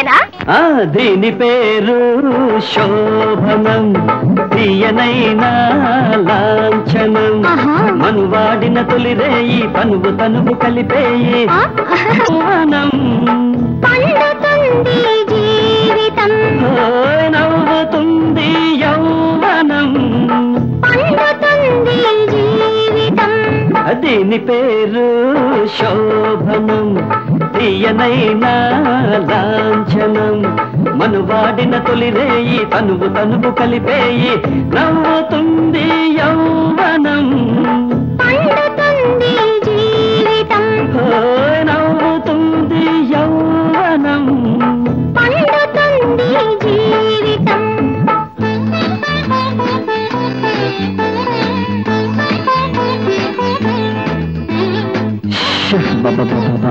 కదా ఆ దీని పేరు శోభనం తీయనైనా లాంఛనం ఆహా. మనువాడిన తొలిరేయి తనువు తనువు కలిపేయి ఆ? వనం. పండుతుంది జీవితం ఓయ్ నవ్వుతుంది యౌవనం పండుతుంది జీవితం దీని పేరు శోభనం తీయనైనా లాంఛనం మనువాడిన తొలిరేయి తనువు తనువు కలిపేయి నవ్వుతుంది యౌవనం పండుతుంది జీవితం ఓయ్ నవ్వుతుంది యౌవనం పండుతుంది జీవితం బాబా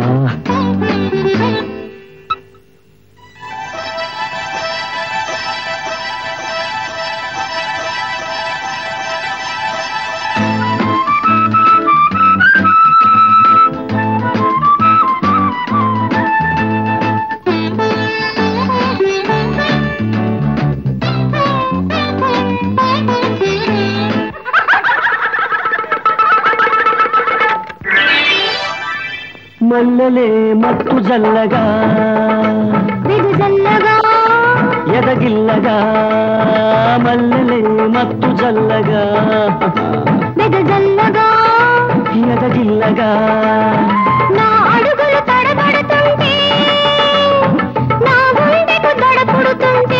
మల్లెలే మత్తు జల్లగా విడుదల్లగా ఎదగిల్లగా మల్లెలే మత్తు జల్లగా విడుదల్లగా ఎదగిల్లగా నా అడుగులు తడబడుతుంటే నా గుండెకు దడపుడుతుంటే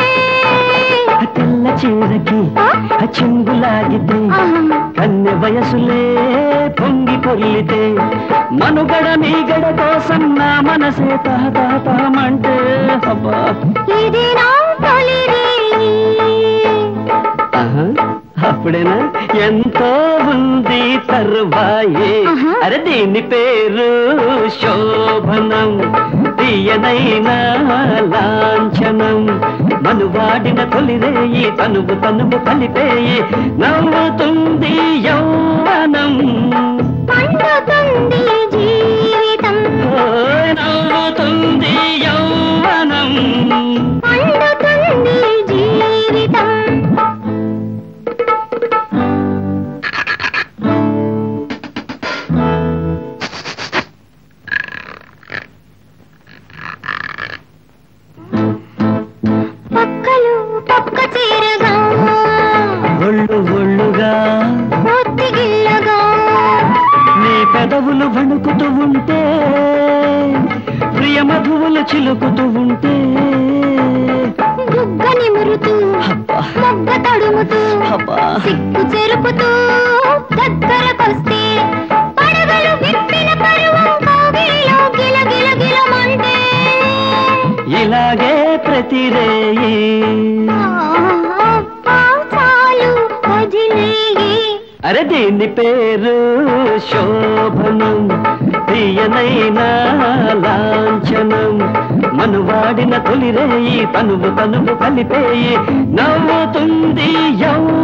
తెల్ల చీరకి ఆ చెంగులాగితే ఆహా. కన్నె వయసులే పొంగి పొర్లితే మనుగడ మీగడ కోసం నా మనసే తహతహతహమంటే అబ్బా ఇది నా తొలి రేయి. ఆహా, అప్పుడేనా ఎంతో ఉంది తరువాయే ఆహా. అరే దీని పేరు శోభనం తీయనైనా లాంఛనం మనువాడిన తొలిరేయి తనువు తనువు కలిపేయి నవ్వుతుంది యౌవనం పండుతుంది జీవితం ఓయ్ నవ్వుతుంది యౌవనం పండుతుంది జీవితం పక్కలు పక్క తీరగా ఒళ్ళు ఒళ్ళుగా ఒత్తిగిల్లగా నీ పెదవులు వణుకుతూ ఉంటే ప్రియ మధువులు చిలుకుతూ ఉంటే గుగ్గ నిమురుతూ అబ్బా మొగ్గ తడుముతూ అబ్బా సిగ్గు చెరుపుతూ దగ్గరకొస్తే పడగలు విప్పిన పరువం కౌగిలిలో గిల గిల గిలమంటే ఇలాగే ప్రతిరేయి అబ్బా చాలు వదిలేయి అరే దీని పేరు శోభనం తీయనైనా లాంఛనం మనువాడిన తొలిరేయి తనువు తనువు కలిపేయి నవ్వుతుంది యౌ